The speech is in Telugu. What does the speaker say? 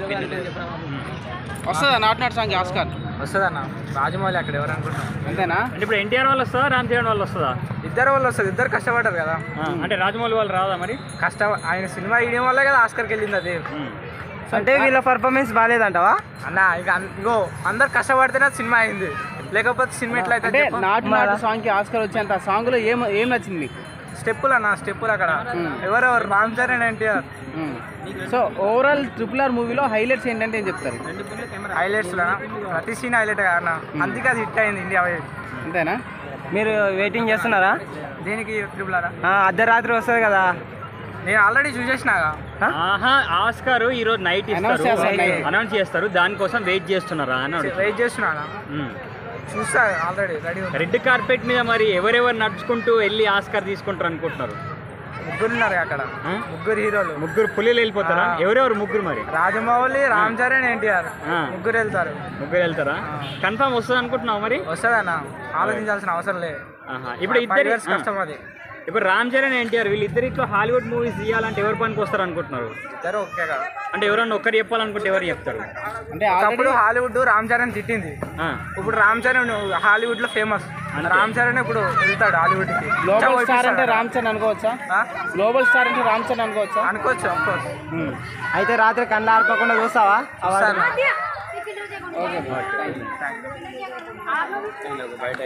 వస్తుందా నాట్ నాట్ సాంగ్ ఆస్కార్ వస్తుందన్న రాజమౌళి అక్కడ ఎవరు అనుకుంటున్నాం అంతేనా అంటే ఇప్పుడు ఎన్టీఆర్ వాళ్ళు వస్తుందా రామ్ చరణ్ వాళ్ళు వస్తుందా ఇద్దరు వాళ్ళు వస్తుంది ఇద్దరు కష్టపడ్డారు కదా అంటే రాజమౌళి వాళ్ళు రాదా మరి కష్ట ఆయన సినిమా ఇయడం వల్లే కదా ఆస్కర్కి వెళ్ళింది అది అంటే వీళ్ళ పర్ఫార్మెన్స్ బాగాలేదంటావా అన్న ఇక అన్- ఇగో అందరు కష్టపడితేనే అది సినిమా అయింది లేకపోతే సినిమా ఎట్లా అంటే అయితే నాట్ నాట్ సాంగ్ కి ఆస్కార్ వచ్చేంత సాంగ్ లో ఏం ఏం నచ్చింది మీకు స్టెప్పులు అన్న స్టెప్పులు అక్కడ ఎవరెవరు Ram Charan NTR so overall triple R మూవీలో హైలైట్స్ ఏంటంటే ఏం చెప్తారు హైలైట్స్ ప్రతి సీన్ హైలైట్ కదా అన్న అందుకే అది హిట్ అయింది ఇండియా వైడ్ అంతేనా మీరు వెయిటింగ్ చేస్తున్నారా దేనికి ట్రిపుల్ ఆరా ఆ, అర్ధరాత్రి వస్తుంది కదా నేను ఆల్రెడీ చూసేసినాగా ఆహా ఆస్కార్ ఈ రోజు నైట్ Announce ఇస్తారు చేస్తారు night. అనౌన్స్ చేస్తారు దానికోసం వెయిట్ చేస్తున్నారా అని అడుగుతున్నా. వెయిట్ చేస్తున్నానా ఉమ్. చూస్తా ఆల్రెడీ రెడీ ఉంది రెడ్ కార్పెట్ మీద మరి ఎవరెవరు నడుచుకుంటూ వెళ్ళి ఆస్కార్ తీసుకుంటారు అనుకుంటున్నారు ముగ్గురు ఉన్నారు అక్కడ ఆ? ముగ్గురు హీరోలు ముగ్గురు పులిలు వెళ్ళిపోతారా ఆ. ఎవరెవరు ముగ్గురు మరి రాజమౌళి రామ్ చరణ్ ఎన్టీఆర్ ఆ. ముగ్గురు వెళ్తారు ముగ్గురు వెళ్తారా కన్ఫర్మ్ వస్తుంది అనుకుంటున్నావు మరి వస్తుందన్న ఆలోచించాల్సిన అవసరం లేదు ఆహా. ఇప్పుడు Five ఇద్దరు years కష్టం అది ఇప్పుడు రామ్ చరణ్ ఎన్టీఆర్ వీళ్ళిద్దరిట్లో హాలీవుడ్ మూవీస్ తీయాలంటే ఎవరు పనికి వస్తారు అనుకుంటున్నారు ఇద్దరు ఓకే కదా అంటే ఎవరన్నా ఒక్కరు చెప్పాలనుకుంటే ఎవరు చెప్తారు అంటే ఒకప్పుడు ఆల్రెడీ హాలీవుడ్ రామ్ చరణ్ తిట్టింది ఆ. ఇప్పుడు రామ్ చరణ్ హాలీవుడ్ లో ఫేమస్ అంతే. రామ్ చరణ్ ఇప్పుడు వెళ్తాడు హాలీవుడ్ కి గ్లోబల్ స్టార్ అంటే రామ్ చరణ్ అనుకోవచ్చా ఆ? గ్లోబల్ స్టార్ అంటే రామ్ చరణ్ అనుకోవచ్చా అనుకోవచ్చు of course. అయితే రాత్రి కళ్ళు ఆర్పకుండా చూస్తావా చూస్తాను. Okay Thank you.